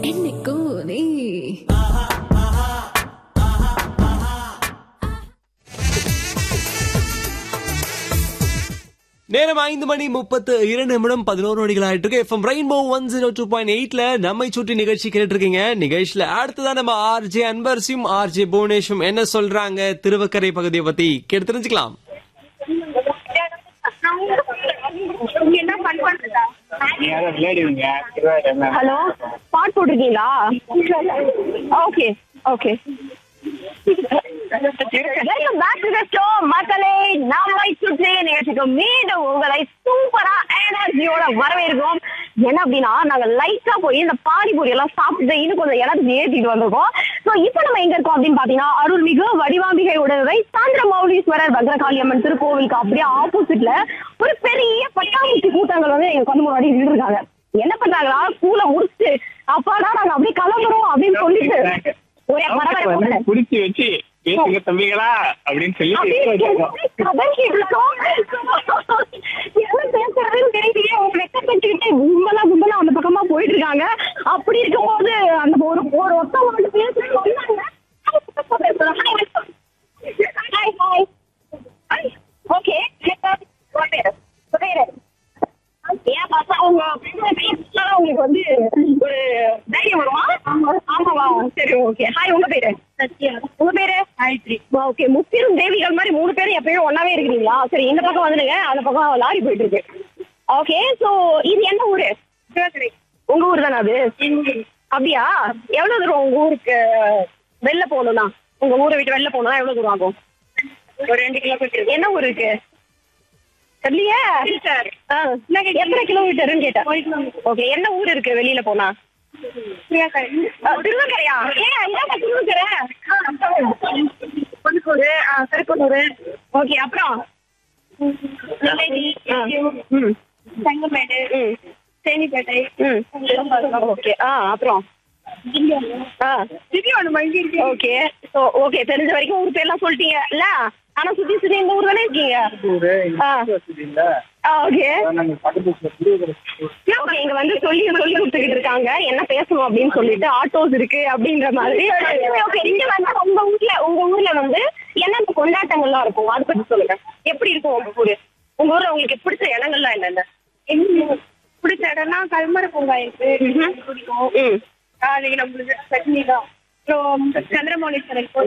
இன்னைக்கும் நீ நேரம் ஐந்து மணி முப்பத்து இரண்டு நிமிடம் பதினோரு நொடிகள் ஆயிட்டு இருக்கு FM rainbow one zero two point எயிட்ல நம்மை சுற்றி நிகழ்ச்சி கேட்டு இருக்கீங்க நிகழ்ச்சியில அடுத்ததான் நம்ம ஆர்ஜே அன்பர்சியும் ஆர்ஜே புவனேஷும் என்ன சொல்றாங்க திருவக்கரை பகுதியை பத்தி கேட்டு தெரிஞ்சுக்கலாம் நீங்க என்ன fun பண்றதா? யாரும் விளையாடுவீங்க திருவாரூர் ஹலோ பாட் போட்டிருக்கீங்களா okay okay welcome back to the show மக்களே நாமை சுற்றி நிகழ்ச்சிக்கு மீண்டும் உங்களை சூப்பரா எனர்ஜியோட வரவேற்கிறோம் என்ன அப்படின்னா நாங்க லைட்டா போய் இந்த பானிபூரி எல்லாம் சாப்பிட்டு இன்னும் கொஞ்சம் எனர்ஜி ஏற்றிட்டு வந்திருக்கோம் சோ இப்போ நம்ம எங்க இருக்கோம் அப்படின்னு பாத்தீங்கன்னா அருள்மிகு வடிவாம்பிகை உடனுரை சாந்திர மௌலீஸ்வரர் பத்ரகாளி அம்மன் திருக்கோவிலுக்கு அப்படியே ஆப்போசிட்ல ஒரு பெரிய பட்டாம்பூச்சி கூட்டங்கள் வந்து எங்க கண்ணு முன்னாடி இருக்காங்க என்ன பண்றாங்களா ஸ்கூல முடிச்சுட்டு அப்பாடா நாங்க அப்படியே கிளம்புறோம் அப்படின்னு சொல்லிட்டு ஒரே பரபரப்பு குடிச்சு வச்சு பேசுங்க தம்பிகளா அப்படின்னு சொல்லி பேச வச்சிருக்கோம். கும்பலா கும்பலா அந்த பக்கமா போயிட்டு இருக்காங்க அப்படி இருக்கும்போது அந்த ஒரு ஒரு ஒருத்தவங்க வந்து பேசுறாங்க ஓகே ஏன் பார்த்தா அவங்க பேசுனா உங்களுக்கு வந்து ஒரு தைரியம் வருமா ஆமாவா சரி ஓகே ஹாய் உங்க பேரு சத்யா உங்க பேரு காயத்ரி ஓகே முத்திரும் தேவிகள் மாதிரி மூணு பேரும் எப்பயும் ஒன்னாவே இருக்கிறீங்களா சரி இந்த பக்கம் வந்துடுங்க அந்த பக்கம் லாரி போயிட்டு இருக்கு ஓகே சோ இது என்ன ஊரு உங்க ஊர் தானே அது அப்படியா எவ்வளவு தூரம் உங்க ஊருக்கு வெளில போகணும்னா உங்க ஊரை விட்டு வெளில போகணும்னா எவ்வளவு தூரம் ஆகும் ஒரு ரெண்டு கிலோமீட்டர் என்ன ஊர் இருக்கு தெரியலையே ஆ, எத்தனை கிலோமீட்டர்னு கேட்டேன் ஓகே என்ன ஊர் இருக்கு வெளியில போனா ஆ, திருவக்கரையா ஏன் அங்க திருவக்கரை பொதுக்கூர் திருப்பனூர் ஓகே அப்புறம் ஆ, ம். தங்கமேடு ம். தேனிப்பேட்டை ம். ஓகே ஆ அப்புறம் ஆ திடீர்னு மங்கி இருக்கு ஓகே ஸோ ஓகே தெரிஞ்ச வரைக்கும் ஊர் பேர்லாம் சொல்லிட்டீங்க இல்ல ஆனா சுத்தி சுத்தி இந்த ஊர் தானே இருக்கீங்க ஊரு, ஆ. இங்க வசதி இல்ல. ஆ ஓகே அதான் நாங்க பக்கத்துல திருவாரூர் ஓகே இங்க வந்து சொல்லி சொல்லி கொடுத்துக்கிட்டு இருக்காங்க என்ன பேசணும் அப்படின்னு சொல்லிட்டு ஆட்டோஸ் இருக்கு அப்படின்ற மாதிரி ஓகே நீங்க வந்து உங்க ஊர்ல உங்க ஊர்ல வந்து என்னென்ன கொண்டாட்டங்கள்லாம் இருக்கும் அதை பத்தி சொல்லுங்க எப்படி இருக்கும் உங்க ஊரு உங்க ஊர்ல உங்களுக்கு பிடிச்ச இடங்கள்லாம் என்னென்ன எங்களுக்கு பிடிச்ச இடம்னா கல்மர பூங்கா இருக்கு ம்ஹும். பிடிக்கும் ம் நாளைக்கு நம்மளுக்கு சட்னி தான் அப்புறம் சந்திரமௌலீஸ்வரர் கோயில்